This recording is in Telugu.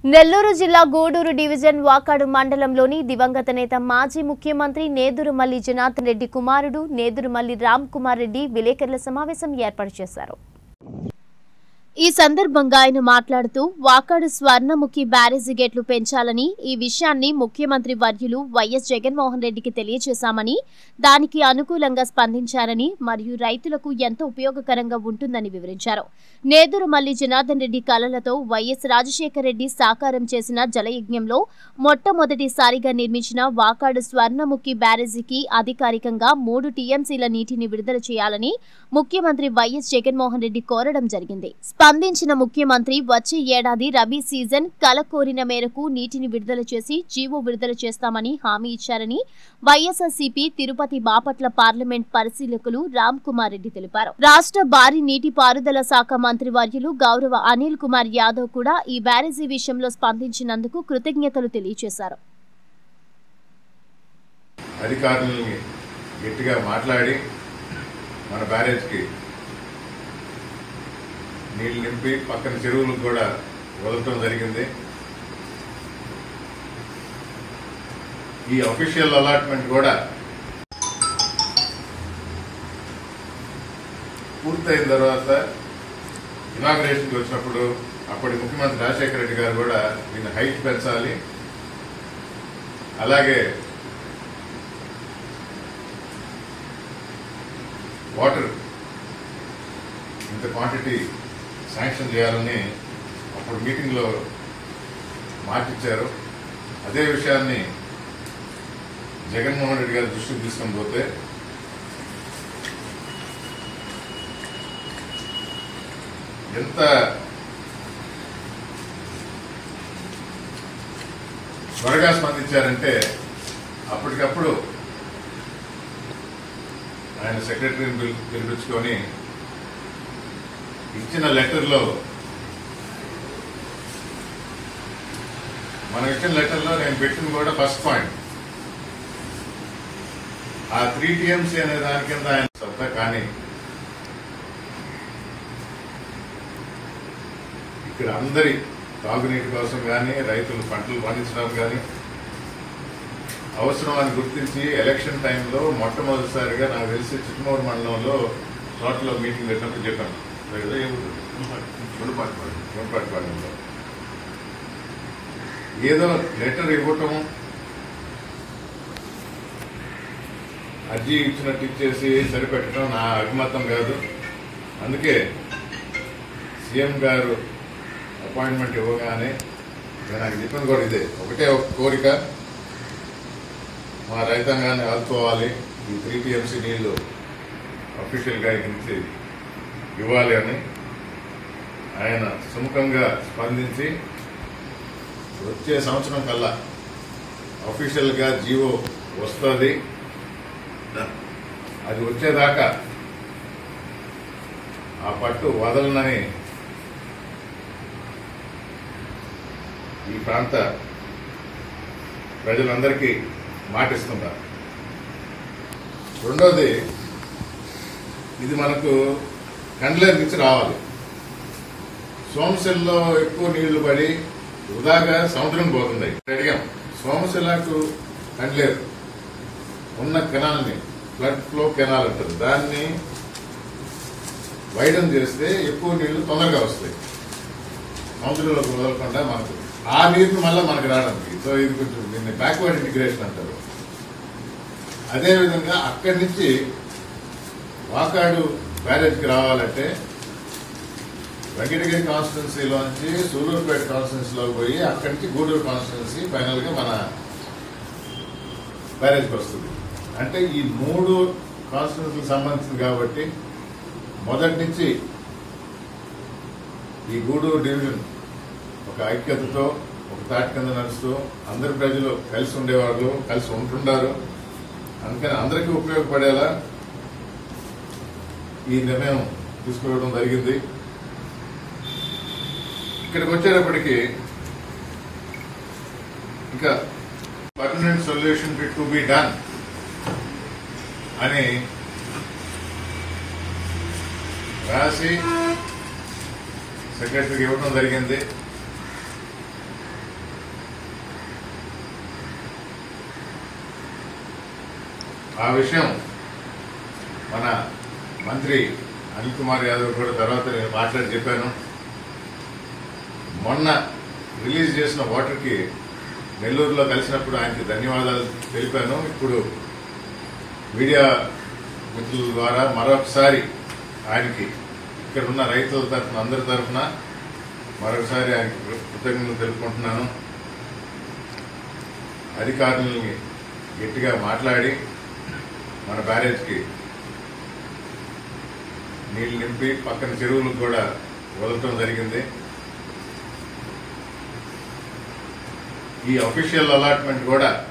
నెల్లూరు జిల్లా గూడూరు డివిజన్ వాకాడు మండలంలోని దివంగత నేత మాజీ ముఖ్యమంత్రి నేదురుమల్లి జనార్దన్ రెడ్డి కుమారుడు నేదురుమల్లి రామ్ కుమార్ రెడ్డి విలేకరుల సమావేశం ఏర్పాటు చేశారు ఈ సందర్భంగా ఆయన మాట్లాడుతూ వాకాడు స్వర్ణముఖి బ్యారేజీ గేట్లు పెంచాలని ఈ విషయాన్ని ముఖ్యమంత్రి వర్యులు వైఎస్ జగన్మోహన్ రెడ్డికి తెలియజేశామని దానికి అనుకూలంగా స్పందించారని మరియు రైతులకు ఎంతో ఉపయోగకరంగా ఉంటుందని వివరించారు నేదురుమల్లి జనార్దన్ రెడ్డి కలలతో వైఎస్ రాజశేఖర రెడ్డి సాకారం చేసిన జలయజ్ఞంలో మొట్టమొదటిసారిగా నిర్మించిన వాకాడు స్వర్ణముఖి బ్యారేజీకి అధికారికంగా మూడు టీఎంసీల నీటిని విడుదల చేయాలని ముఖ్యమంత్రి వైఎస్ జగన్మోహన్ రెడ్డి కోరడం జరిగింది స్పందించిన ముఖ్యమంత్రి వచ్చే ఏడాది రబీ సీజన్ కల కోరిన మేరకు నీటిని విడుదల చేసి జీవో విడుదల చేస్తామని హామీ ఇచ్చారని వైఎస్ఆర్సీపీ తిరుపతి బాపట్ల పార్లమెంట్ పరిశీలకులు రామ్ కుమార్ రెడ్డి తెలిపారు రాష్ట్ర భారీ నీటి పారుదల శాఖ మంత్రి వర్యులు గౌరవ అనిల్ కుమార్ యాదవ్ కూడా ఈ బ్యారేజీ విషయంలో స్పందించినందుకు కృతజ్ఞతలు తెలియజేశారు అధికారులని గట్టిగా మాట్లాడి మన బ్యారేజ్కి నీళ్లు నింపి పక్కన చెరువులకు కూడా వదలటం జరిగింది ఈ అఫీషియల్ అలాట్మెంట్ కూడా పూర్తయిన తర్వాత ఇనాగ్రేషన్కి వచ్చినప్పుడు అప్పటి ముఖ్యమంత్రి రాజశేఖర రెడ్డి గారు కూడా దీన్ని హైట్ పెంచాలి అలాగే వాటర్ ఇంత క్వాంటిటీ శాంక్షన్ చేయాలని అప్పుడు మీటింగ్లో మాటిచ్చారు అదే విషయాన్ని జగన్మోహన్ రెడ్డి గారి దృష్టికి తీసుకొని పోతే ఎంత త్వరగా స్పందించారంటే అప్పటికప్పుడు ఆయన సెక్రటరీని పిలి- పిలిపించుకొని ఇచ్చిన లెటర్లో మనం ఇచ్చిన లెటర్లో నేను పెట్టింది కూడా ఫస్ట్ పాయింట్ ఆ త్రీ టీఎంసీ అనే దాని కింద ఆయన సత్తా కానీ ఇక్కడ అందరి తాగునీటి కోసం కానీ రైతులు పంటలు పండించడం కానీ అవసరం అని గుర్తించి ఎలక్షన్ టైంలో మొట్టమొదటిసారిగా నాకు తెలిసి చిట్టమూరు మండలంలో తోటలో మీటింగ్ పెట్టినప్పుడు చెప్పాను లేదా ఏ ఊరు? గుంపాటిపాలెంలో ఏదో లెటర్ ఇవ్వటం అర్జీ ఇచ్చినట్టు ఇచ్చేసి సరిపెట్టడం నా అభిమతం కాదు అందుకే సీఎం గారు అపాయింట్మెంట్ ఇవ్వగానే నేను నాకు చెప్పింది కూడా ఇదే ఒకటే ఒక కోరిక మా రైతాంగాన్ని ఆదుకోవాలి ఈ త్రీ టీఎంసీ నీళ్లు అఫీషియల్గా నుంచి ఇవ్వాలి అని ఆయన సుముఖంగా స్పందించి వచ్చే సంవత్సరం కల్లా అఫీషియల్గా జీవో వస్తుంది అది వచ్చేదాకా ఆ పట్టు వదలనని ఈ ప్రాంత ప్రజలందరికీ మాటిస్తున్నారు రెండోది ఇది మనకు కండ్లేరు నుంచి రావాలి సోమశిలలో ఎక్కువ నీళ్లు పడి వృధాగా సముద్రం పోతుంది అడిగాం సోమశిలకు కండ్లేరు ఉన్న కెనాల్ని ఫ్లడ్ ఫ్లో కెనాల్ ఉంటుంది దాన్ని వైడన్ చేస్తే ఎక్కువ నీళ్లు తొందరగా వస్తాయి సముద్రంలోకి వదలకుండా మనకు ఆ నీరుని మళ్ళీ మనకు రావడానికి సో ఇది కొంచెం దీన్ని బ్యాక్వర్డ్ ఇంటిగ్రేషన్ అంటారు అదేవిధంగా అక్కడి నుంచి వాకాడు బ్యారేజ్కి రావాలంటే వెంకటగిరి కాన్స్టిట్యున్సీలోంచి సూలూరుపేట కాన్స్టిట్యున్సీలోకి పోయి అక్కడి నుంచి గూడూరు కాన్స్టిట్యున్సీ ఫైనల్గా మన బ్యారేజ్కి వస్తుంది అంటే ఈ మూడు కాన్స్టిట్యున్సీకి సంబంధించింది కాబట్టి మొదటి నుంచి ఈ గూడూరు డివిజన్ ఒక ఐక్యతతో ఒక తాటి కింద నడుస్తూ అందరి ప్రజలు కలిసి ఉండేవాళ్ళు కలిసి ఉంటుండారు అందుకని అందరికీ ఉపయోగపడేలా ఈ నిర్ణయం తీసుకోవడం జరిగింది ఇక్కడికి వచ్చేటప్పటికి ఇంకా permanent solution to be done అని రాసి సెక్రటరీకి ఇవ్వడం జరిగింది ఆ విషయం మన మంత్రి అనిల్ కుమార్ యాదవ్ కూడా తర్వాత నేను మాట్లాడి చెప్పాను మొన్న రిలీజ్ చేసిన వాటర్కి నెల్లూరులో కలిసినప్పుడు ఆయనకి ధన్యవాదాలు తెలిపాను ఇప్పుడు మీడియా మిత్రుల ద్వారా మరొకసారి ఆయనకి ఇక్కడ ఉన్న రైతుల తరఫున అందరి తరఫున మరొకసారి ఆయనకి కృతజ్ఞతలు తెలుపుకుంటున్నాను అధికారులని గట్టిగా మాట్లాడి మన బ్యారేజ్కి నీళ్లు నింపి పక్కన చెరువులకు కూడా వదలటం జరిగింది ఈ అఫీషియల్ అలాట్మెంట్ కూడా